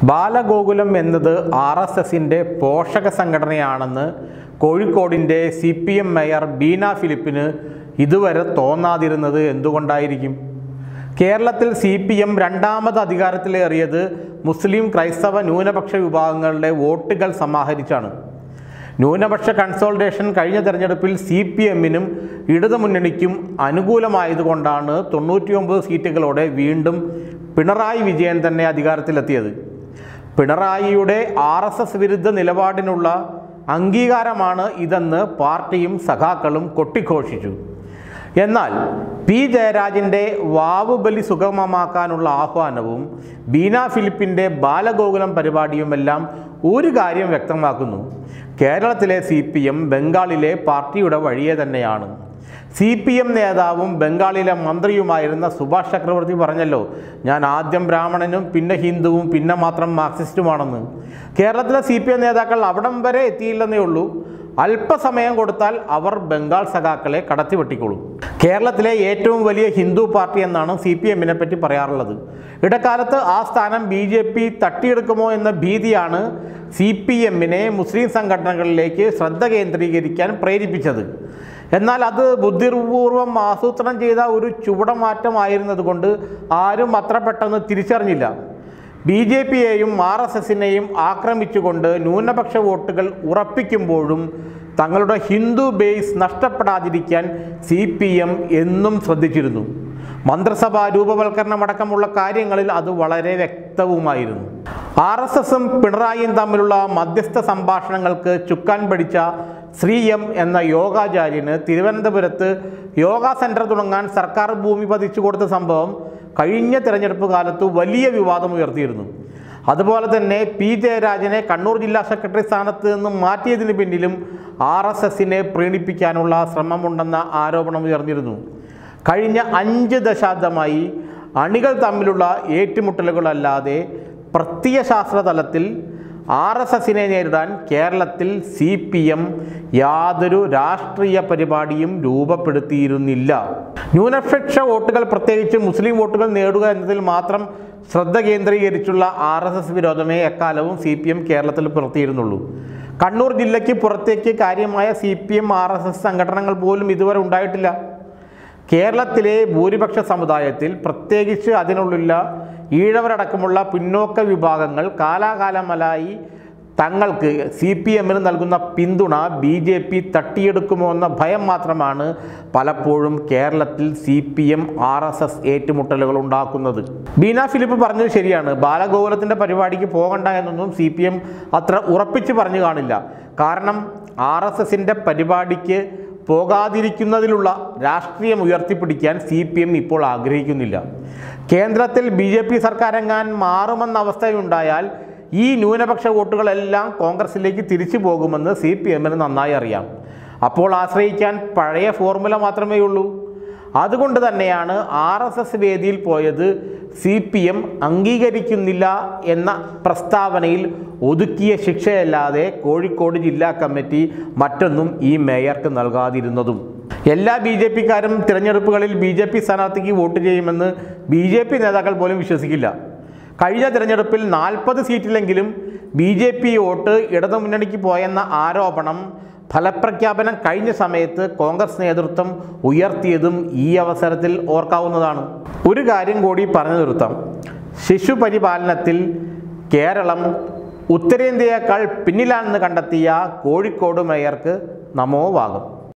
ബാലഗോകുലം എന്നത് R S എസിൻ്റെ പോഷക സംഘടനയാണെന്ന് കോഴിക്കോടിൻ്റെ C P M mayor Beena ഫിലിപ്പിന് ഇതുവരെ തോന്നാതിരുന്നത് എന്തുകൊണ്ടായിരിക്കും കേരളത്തിൽ സി പി എം രണ്ടാമത് അധികാരത്തിലേറിയത് മുസ്ലിം ക്രൈസ്തവ ന്യൂനപക്ഷ വിഭാഗങ്ങളുടെ വോട്ടുകൾ സമാഹരിച്ചാണ് ന്യൂനപക്ഷ കൺസോൾട്ടേഷൻ കഴിഞ്ഞ തെരഞ്ഞെടുപ്പിൽ സി പി എമ്മിനും ഇടതുമുന്നണിക്കും അനുകൂലമായതുകൊണ്ടാണ് തൊണ്ണൂറ്റിയൊമ്പത് സീറ്റുകളോടെ വീണ്ടും പിണറായി വിജയൻ തന്നെ അധികാരത്തിലെത്തിയത് പിണറായിയുടെ ആർ എസ് എസ് വിരുദ്ധ നിലപാടിനുള്ള അംഗീകാരമാണ് ഇതെന്ന് പാർട്ടിയും സഖാക്കളും കൊട്ടിഘോഷിച്ചു എന്നാൽ പി ജയരാജൻ്റെ വാവുബലി സുഗമമാക്കാനുള്ള ആഹ്വാനവും ബീന ഫിലിപ്പിൻ്റെ ബാലഗോകുലം പരിപാടിയുമെല്ലാം ഒരു കാര്യം വ്യക്തമാക്കുന്നു കേരളത്തിലെ സി പി എം ബംഗാളിലെ പാർട്ടിയുടെ വഴിയെ തന്നെയാണ് സി പി എം നേതാവും ബംഗാളിലെ മന്ത്രിയുമായിരുന്ന സുഭാഷ് ചക്രവർത്തി പറഞ്ഞല്ലോ ഞാൻ ആദ്യം ബ്രാഹ്മണനും പിന്നെ ഹിന്ദുവും പിന്നെ മാത്രം മാർക്സിസ്റ്റുമാണെന്ന് കേരളത്തിലെ സി പി എം നേതാക്കൾ അവിടം വരെ എത്തിയില്ലെന്നേ ഉള്ളൂ അല്പസമയം കൊടുത്താൽ അവർ ബംഗാൾ സഖാക്കളെ കടത്തിവെട്ടിക്കൊള്ളും കേരളത്തിലെ ഏറ്റവും വലിയ ഹിന്ദു പാർട്ടി എന്നാണ് സി പി എമ്മിനെ പറ്റി പറയാറുള്ളത് ഇടക്കാലത്ത് ആ സ്ഥാനം ബി ജെ പി തട്ടിയെടുക്കുമോ എന്ന ഭീതിയാണ് സി പി എമ്മിനെ മുസ്ലിം സംഘടനകളിലേക്ക് ശ്രദ്ധ കേന്ദ്രീകരിക്കാൻ പ്രേരിപ്പിച്ചത് എന്നാൽ അത് ബുദ്ധിപൂർവം ആസൂത്രണം ചെയ്ത ഒരു ചുവടമാറ്റമായിരുന്നത് കൊണ്ട് ആരും അത്ര പെട്ടെന്ന് തിരിച്ചറിഞ്ഞില്ല ബി ജെ പിയെയും ആർ എസ് എസിനെയും ആക്രമിച്ചുകൊണ്ട് ന്യൂനപക്ഷ വോട്ടുകൾ ഉറപ്പിക്കുമ്പോഴും തങ്ങളുടെ ഹിന്ദു ബേസ് നഷ്ടപ്പെടാതിരിക്കാൻ സി പി എം എന്നും ശ്രദ്ധിച്ചിരുന്നു മന്ത്രിസഭാ രൂപവൽക്കരണമടക്കമുള്ള കാര്യങ്ങളിൽ അത് വളരെ വ്യക്തവുമായിരുന്നു ആർ എസ് എസും പിണറായിയും തമ്മിലുള്ള മധ്യസ്ഥ സംഭാഷണങ്ങൾക്ക് ചുക്കാൻ പിടിച്ച ശ്രീ എം എന്ന യോഗാചാര്യന് തിരുവനന്തപുരത്ത് യോഗ സെൻറ്റർ തുടങ്ങാൻ സർക്കാർ ഭൂമി പതിച്ചു കൊടുത്ത സംഭവം കഴിഞ്ഞ തിരഞ്ഞെടുപ്പ് കാലത്ത് വലിയ വിവാദം ഉയർത്തിയിരുന്നു അതുപോലെ തന്നെ പി ജയരാജനെ കണ്ണൂർ ജില്ലാ സെക്രട്ടറി സ്ഥാനത്ത് നിന്ന് മാറ്റിയതിന് പിന്നിലും ആർ എസ് എസിനെ പ്രീണിപ്പിക്കാനുള്ള ശ്രമമുണ്ടെന്ന ആരോപണം ഉയർന്നിരുന്നു കഴിഞ്ഞ അഞ്ച് ദശാബ്ദമായി അണികൾ തമ്മിലുള്ള ഏറ്റുമുട്ടലുകളല്ലാതെ പ്രത്യയശാസ്ത്ര തലത്തിൽ ആർ എസ് എസിനെ നേരിടാൻ കേരളത്തിൽ സി പി എം യാതൊരു രാഷ്ട്രീയ പരിപാടിയും രൂപപ്പെടുത്തിയിരുന്നില്ല ന്യൂനപക്ഷ വോട്ടുകൾ പ്രത്യേകിച്ച് മുസ്ലിം വോട്ടുകൾ നേടുക എന്നതിൽ മാത്രം ശ്രദ്ധ കേന്ദ്രീകരിച്ചുള്ള ആർ എസ് എസ് വിരോധമേ എക്കാലവും സി പി എം കേരളത്തിൽ പുറത്തിയിരുന്നുള്ളൂ കണ്ണൂർ ജില്ലയ്ക്ക് പുറത്തേക്ക് കാര്യമായ C P M R S S സംഘടനകൾ പോലും ഇതുവരെ ഉണ്ടായിട്ടില്ല കേരളത്തിലെ ഭൂരിപക്ഷ സമുദായത്തിൽ പ്രത്യേകിച്ച് അതിനുള്ള ഈഴവരടക്കമുള്ള പിന്നോക്ക വിഭാഗങ്ങൾ കാലാകാലമലായി തങ്ങൾക്ക് സി പി എമ്മിന് നൽകുന്ന പിന്തുണ ബി ജെ പി തട്ടിയെടുക്കുമോ എന്ന ഭയം മാത്രമാണ് പലപ്പോഴും കേരളത്തിൽ C P M R S S ഏറ്റുമുട്ടലുകൾ ഉണ്ടാക്കുന്നത് ബീന ഫിലിപ്പ് പറഞ്ഞത് ശരിയാണ് ബാലഗോകുലത്തിൻ്റെ പരിപാടിക്ക് പോകണ്ട എന്നൊന്നും സി പി എം അത്ര ഉറപ്പിച്ച് പറഞ്ഞു കാണില്ല കാരണം ആർ എസ് എസിൻ്റെ പരിപാടിക്ക് പോകാതിരിക്കുന്നതിലുള്ള രാഷ്ട്രീയം ഉയർത്തിപ്പിടിക്കാൻ സി പി എം ഇപ്പോൾ ആഗ്രഹിക്കുന്നില്ല കേന്ദ്രത്തിൽ ബി ജെ പി സർക്കാരെങ്ങാൻ മാറുമെന്ന അവസ്ഥയുണ്ടായാൽ ഈ ന്യൂനപക്ഷ വോട്ടുകളെല്ലാം കോൺഗ്രസിലേക്ക് തിരിച്ചു പോകുമെന്ന് സി പി എമ്മിന് നന്നായി അറിയാം അപ്പോൾ ആശ്രയിക്കാൻ പഴയ ഫോർമുല മാത്രമേ ഉള്ളൂ അതുകൊണ്ട് തന്നെയാണ് ആർ എസ് എസ് വേദിയിൽ പോയത് സി പി എം അംഗീകരിക്കുന്നില്ല എന്ന പ്രസ്താവനയിൽ ഒതുക്കിയ ശിക്ഷയല്ലാതെ കോഴിക്കോട് ജില്ലാ കമ്മിറ്റി മറ്റൊന്നും ഈ മേയർക്ക് നൽകാതിരുന്നതും എല്ലാ ബി ജെ പിക്കാരും തിരഞ്ഞെടുപ്പുകളിൽ ബി ജെ പി സ്ഥാനാർത്ഥിക്ക് വോട്ട് ചെയ്യുമെന്ന് ബി ജെ പി നേതാക്കൾ പോലും വിശ്വസിക്കില്ല കഴിഞ്ഞ തിരഞ്ഞെടുപ്പിൽ നാൽപ്പത് സീറ്റിലെങ്കിലും ബി ജെ പി വോട്ട് ഇടതുമുന്നണിക്ക് പോയെന്ന ആരോപണം ഫലപ്രഖ്യാപനം കഴിഞ്ഞ സമയത്ത് കോൺഗ്രസ് നേതൃത്വം ഉയർത്തിയതും ഈ അവസരത്തിൽ ഓർക്കാവുന്നതാണ് ഒരു കാര്യം കൂടി പറഞ്ഞു നിർത്താം ശിശുപരിപാലനത്തിൽ കേരളം ഉത്തരേന്ത്യയേക്കാൾ പിന്നിലാണെന്ന് കണ്ടെത്തിയ കോഴിക്കോട് മേയർക്ക് നമോവാകും